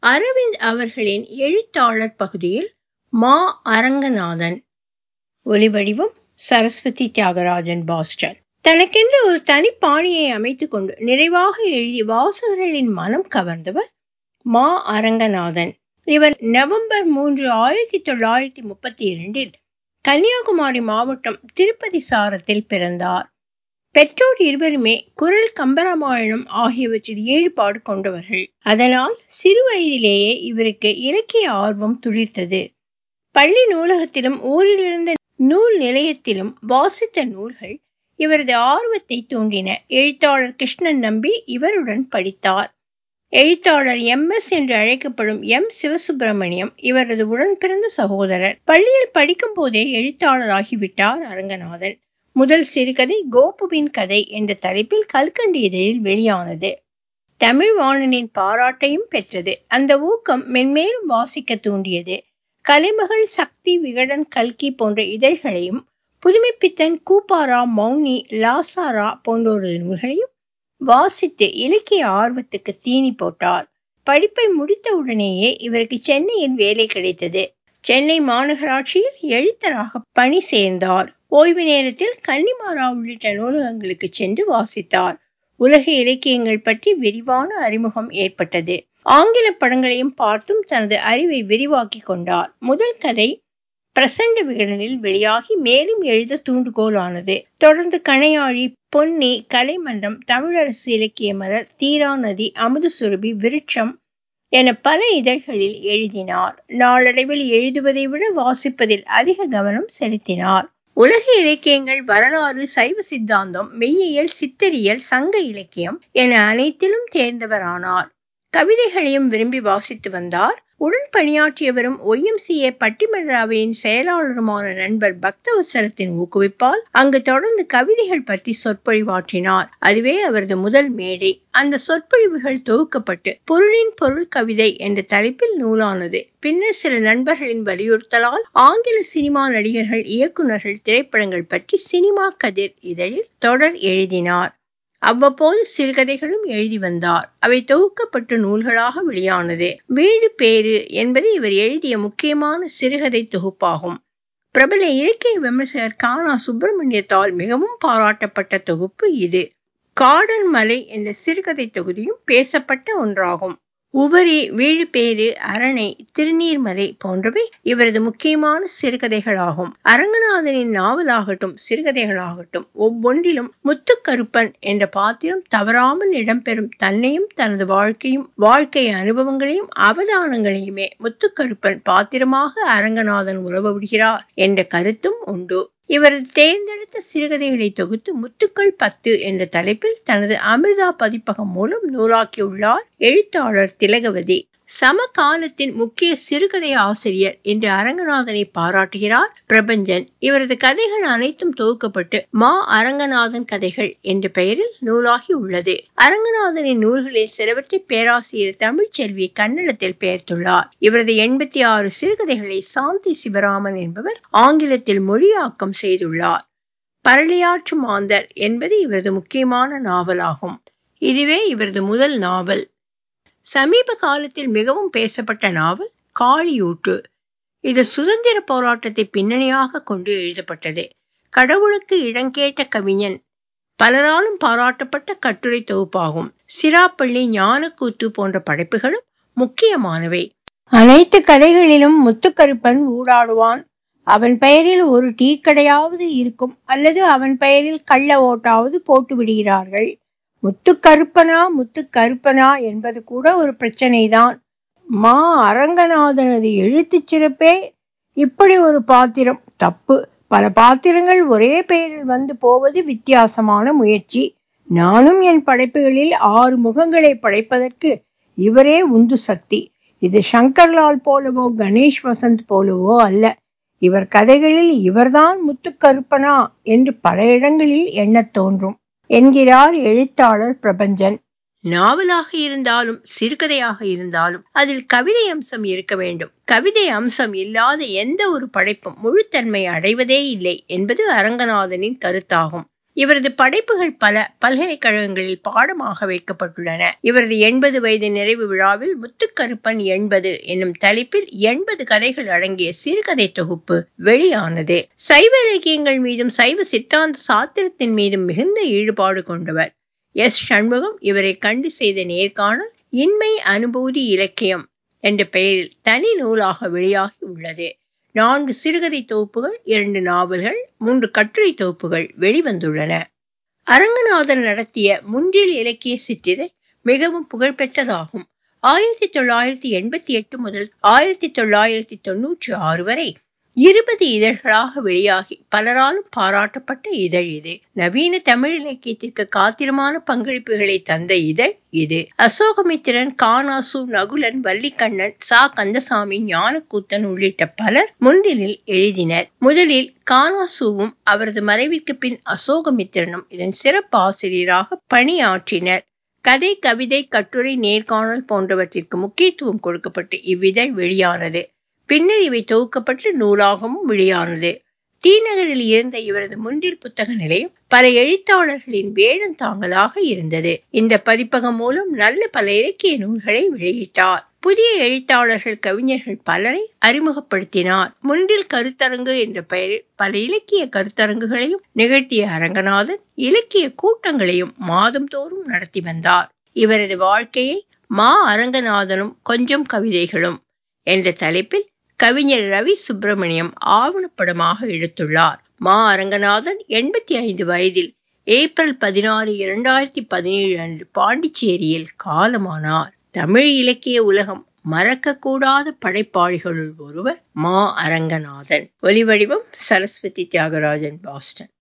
அரவிந்த் அவர்களின் எழுத்தாளர் பகுதியில் மா அரங்கநாதன் ஒலிவடிவம் சரஸ்வதி தியாகராஜன் பாஸ்டன் தனக்கென்று ஒரு தனி பாணியை அமைத்துக் கொண்டு நிறைவாக எழுதி வாசகர்களின் மனம் கவர்ந்தவர் மா அரங்கநாதன் இவர் நவம்பர் மூன்று ஆயிரத்தி தொள்ளாயிரத்தி முப்பத்தி இரண்டில் கன்னியாகுமரி மாவட்டம் திருப்பதி சாரத்தில் பிறந்தார் பெற்றோர் இருவருமே குரல் கம்பராமாயணம் ஆகியவற்றில் ஈடுபாடு கொண்டவர்கள் அதனால் சிறு வயதிலேயே இவருக்கு இலக்கிய ஆர்வம் துளிர்த்தது பள்ளி நூலகத்திலும் ஊரிலிருந்த நூல் நிலையத்திலும் வாசித்த நூல்கள் இவரது ஆர்வத்தை தூண்டின எழுத்தாளர் கிருஷ்ணன் நம்பி இவருடன் படித்தார் எழுத்தாளர் எம் எஸ் என்று அழைக்கப்படும் எம் சிவசுப்பிரமணியம் இவரது உடன் பிறந்த சகோதரர் பள்ளியில் படிக்கும் போதே எழுத்தாளராகிவிட்டார் அரங்கநாதன் முதல் சிறுகதை கோபுவின் கதை என்ற தலைப்பில் கல்கண்டு இதழில் வெளியானது தமிழ் வாணனின் பாராட்டையும் பெற்றது அந்த ஊக்கம் மென்மேலும் வாசிக்க தூண்டியது கலைமகள் சக்தி விகடன் கல்கி போன்ற இதழ்களையும் புதுமைப்பித்தன் கூப்பாரா மௌனி லாசாரா போன்றோரது நூல்களையும் வாசித்து இலக்கிய ஆர்வத்துக்கு தீனி போட்டார் படிப்பை முடித்தவுடனேயே இவருக்கு சென்னையில் வேலை கிடைத்தது சென்னை மாநகராட்சியில் எழுத்தராக பணி சேர்ந்தார் ஓய்வு நேரத்தில் கன்னிமாரா உள்ளிட்ட நூலகங்களுக்கு சென்று வாசித்தார் உலக இலக்கியங்கள் பற்றி விரிவான அறிமுகம் ஏற்பட்டது ஆங்கில படங்களையும் பார்த்தும் தனது அறிவை விரிவாக்கி கொண்டார் முதல் கதை பிரசண்ட விகடனில் வெளியாகி மேலும் எழுத தூண்டுகோல் ஆனது தொடர்ந்து கணையாழி பொன்னி கலைமன்றம் தமிழரசு இலக்கிய மலர் தீரா நதி அமுது சுரபி விருட்சம் என பல இதழ்களில் எழுதினார் நாளடைவில் எழுதுவதை விட வாசிப்பதில் அதிக கவனம் செலுத்தினார் உலக இலக்கியங்கள் வரலாறு சைவ சித்தாந்தம் மெய்யியல் சித்தரியல் சங்க இலக்கியம் என அனைத்திலும் தேர்ந்தவரானார் கவிதைகளையும் விரும்பி வாசித்து வந்தார் உடன் பணியாற்றியவரும் ஒய்எம்சிஏ பட்டிமன்ற அவையின் செயலாளருமான நண்பர் பக்தவசரத்தின் ஊக்குவிப்பால் அங்கு தொடர்ந்து கவிதைகள் பற்றி சொற்பொழிவாற்றினார் அதுவே அவரது முதல் மேடை அந்த சொற்பொழிவுகள் தொகுக்கப்பட்டு பொருளின் பொருள் கவிதை என்ற தலைப்பில் நூலானது பின்னர் சில நண்பர்களின் வலியுறுத்தலால் ஆங்கில சினிமா நடிகர்கள் இயக்குநர்கள் திரைப்படங்கள் பற்றி சினிமா கதிர் இதழில் தொடர் எழுதினார் அவ்வப்போது சிறுகதைகளும் எழுதி வந்தார் அவை தொகுக்கப்பட்டு நூல்களாக வெளியானது வீடு பேரு என்பது இவர் எழுதிய முக்கியமான சிறுகதை தொகுப்பாகும் பிரபல இலக்கிய விமர்சகர் கானா சுப்பிரமணியத்தால் மிகவும் பாராட்டப்பட்ட தொகுப்பு இது காடன் மலை என்ற சிறுகதை தொகுதியும் பேசப்பட்ட ஒன்றாகும் உவரி வீழுபேறு அரணை திருநீர்மலை போன்றவை இவரது முக்கியமான சிறுகதைகளாகும் அரங்கநாதனின் நாவலாகட்டும் சிறுகதைகளாகட்டும் ஒவ்வொன்றிலும் முத்துக்கருப்பன் என்ற பாத்திரம் தவறாமல் இடம்பெறும் தன்னையும் தனது வாழ்க்கையும் வாழ்க்கை அனுபவங்களையும் அவதானங்களையுமே முத்துக்கருப்பன் பாத்திரமாக அரங்கநாதன் உறவு விடுகிறார் என்ற கருத்தும் உண்டு இவரது தேர்ந்தெடுத்த சிறுகதைகளை தொகுத்து முத்துக்கள் பத்து என்ற தலைப்பில் தனது அமிர்தா பதிப்பகம் மூலம் நூலாக்கியுள்ளார் எழுத்தாளர் திலகவதி சமகாலத்தின் முக்கிய சிறுகதை ஆசிரியர் என்று அரங்கநாதனை பாராட்டுகிறார் பிரபஞ்சன் இவரது கதைகள் அனைத்தும் தொகுக்கப்பட்டு மா அரங்கநாதன் கதைகள் என்ற பெயரில் நூலாகி உள்ளது அரங்கநாதனின் நூல்களில் சிலவற்றை பேராசிரியர் தமிழ்ச்செல்வி கன்னடத்தில் பெயர்த்துள்ளார் இவரது எண்பத்தி ஆறு சிறுகதைகளை சாந்தி சிவராமன் என்பவர் ஆங்கிலத்தில் மொழியாக்கம் செய்துள்ளார் பரளியாற்று மாந்தர் என்பது இவரது முக்கியமான நாவலாகும் இதுவே இவரது முதல் நாவல் சமீப காலத்தில் மிகவும் பேசப்பட்ட நாவல் காளியூட்டு இது சுதந்திர போராட்டத்தை பின்னணியாக கொண்டு எழுதப்பட்டது கடவுளுக்கு இடங்கேட்ட கவிஞன் பலராலும் பாராட்டப்பட்ட கட்டுரை தொகுப்பாகும் சிராப்பள்ளி ஞானக்கூத்து போன்ற படைப்புகளும் முக்கியமானவை அனைத்து கதைகளிலும் முத்துக்கருப்பன் ஊடாடுவான் அவன் பெயரில் ஒரு டீ கடையாவது இருக்கும் அல்லது அவன் பெயரில் கள்ள ஓட்டாவது போட்டு விடுகிறார்கள் முத்து கருப்பனா முத்து கருப்பனா என்பது கூட ஒரு பிரச்சனைதான் மா அரங்கநாதனது எழுத்துச் சிறப்பே இப்படி ஒரு பாத்திரம் தப்பு பல பாத்திரங்கள் ஒரே பெயரில் வந்து போவது வித்தியாசமான முயற்சி நானும் என் படைப்புகளில் ஆறு முகங்களை படைப்பதற்கு இவரே உந்து சக்தி இது சங்கர்லால் போலவோ கணேஷ் வசந்த் போலவோ அல்ல இவர் கதைகளில் இவர்தான் முத்துக்கருப்பனா என்று பல இடங்களில் எண்ணத் தோன்றும் என்கிறார் எழுத்தாளர் பிரபஞ்சன் நாவலாக இருந்தாலும் சிறுகதையாக இருந்தாலும் அதில் கவிதை அம்சம் இருக்க வேண்டும் கவிதை அம்சம் இல்லாத எந்த ஒரு படைப்பும் முழுத்தன்மை அடைவதே இல்லை என்பது அரங்கநாதனின் கருத்தாகும் இவரது படைப்புகள் பல பல்கலைக்கழகங்களில் பாடமாக வைக்கப்பட்டுள்ளன இவரது எண்பது வயது நிறைவு விழாவில் முத்துக்கருப்பன் எண்பது என்னும் தலைப்பில் எண்பது கதைகள் அடங்கிய சிறுகதை தொகுப்பு வெளியானது சைவ இலக்கியங்கள் மீதும் சைவ சித்தாந்த சாத்திரத்தின் மீதும் மிகுந்த ஈடுபாடு கொண்டவர் எஸ் சண்முகம் இவரை கண்டு செய்த நேர்காணல் இன்மை அனுபூதி இலக்கியம் என்ற பெயரில் தனி நூலாக வெளியாகி உள்ளது நான்கு சிறுகதை தொகுப்புகள் இரண்டு நாவல்கள் மூன்று கட்டுரை தொகுப்புகள் வெளிவந்துள்ளன அரங்கநாதன் நடத்திய முன்றில் இலக்கிய சிற்றிதழ் மிகவும் புகழ்பெற்றதாகும் ஆயிரத்தி தொள்ளாயிரத்தி எண்பத்தி எட்டு முதல் ஆயிரத்தி தொள்ளாயிரத்தி தொன்னூற்றி ஆறு வரை இருபது இதழ்களாக வெளியாகி பலராலும் பாராட்டப்பட்ட இதழ் இது நவீன தமிழ் இலக்கியத்திற்கு காத்திரமான பங்களிப்புகளை தந்த இதழ் இது அசோகமித்திரன் கானாசு நகுலன் வள்ளிக்கண்ணன் சா கந்தசாமி ஞானக்கூத்தன் உள்ளிட்ட பலர் முன்னிலில் எழுதினர் முதலில் கானாசுவும் அவரது மறைவிற்கு பின் அசோகமித்திரனும் இதன் சிறப்பு ஆசிரியராக பணியாற்றினர் கதை கவிதை கட்டுரை நேர்காணல் போன்றவற்றிற்கு முக்கியத்துவம் கொடுக்கப்பட்டு இவ்விதழ் வெளியானது பின்னர் இவை தொகுக்கப்பட்டு நூலாகவும் வெளியானது தீநகரில் இருந்த இவரது முன்றில் புத்தக நிலையம் பல எழுத்தாளர்களின் வேடந்தாங்கலாக இருந்தது இந்த பதிப்பகம் மூலம் நல்ல பல இலக்கிய நூல்களை வெளியிட்டார் புதிய எழுத்தாளர்கள் கவிஞர்கள் பலரை அறிமுகப்படுத்தினார் முன்றில் கருத்தரங்கு என்ற பெயரில் பல இலக்கிய கருத்தரங்குகளையும் நிகழ்த்திய அரங்கநாதன் இலக்கிய கூட்டங்களையும் மாதந்தோறும் நடத்தி வந்தார் இவரது வாழ்க்கையை மா அரங்கநாதனும் கொஞ்சம் கவிதைகளும் என்ற தலைப்பில் கவிஞர் ரவி சுப்பிரமணியம் ஆவணப்படமாக எடுத்துள்ளார் மா அரங்கநாதன் எண்பத்தி ஐந்து வயதில் ஏப்ரல் பதினாறு இரண்டாயிரத்தி பதினேழு அன்று பாண்டிச்சேரியில் காலமானார் தமிழ் இலக்கிய உலகம் மறக்கக்கூடாத படைப்பாளிகளுள் ஒருவர் மா அரங்கநாதன் ஒலிவடிவம் சரஸ்வதி தியாகராஜன் பாஸ்டன்